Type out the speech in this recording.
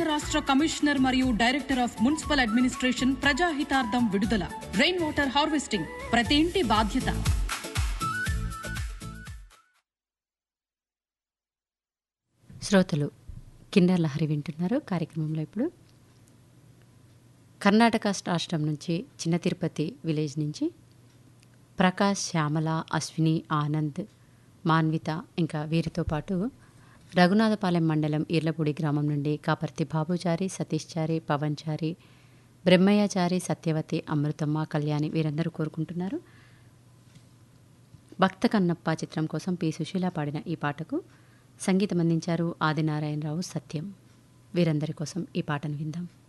రాష్ట్ర కమిషనర్ మరియు director of municipal administration ప్రజాహితార్థం విడుదల రెయిన్ వాటర్ హార్వెస్టింగ్ ప్రతి ఇంటి బాధ్యత శ్రోతలు కిన్నెర లహరి వింటున్నారు కార్యక్రమంలో ఇప్పుడు కర్ణాటక రాష్ట్రం నుంచి చిన్న తిరుపతి విలేజ్ నుంచి ప్రకాష్ శ్యామల అశ్విని ఆనంద్ మాన్విత ఇంకా వీరితో పాటు రఘునాథపాలెం మండలం ఈర్లపూడి గ్రామం నుండి కాపర్తి బాబుచారి సతీష్ చారి పవన్ చారి బ్రహ్మయ్యచారి సత్యవతి అమృతమ్మ కళ్యాణి వీరందరూ కోరుకుంటున్నారు భక్త కన్నప్ప చిత్రం కోసం పి సుశీల పాడిన ఈ పాటకు సంగీతం అందించారు ఆదినారాయణరావు సత్యం వీరందరి కోసం ఈ పాటను విందాం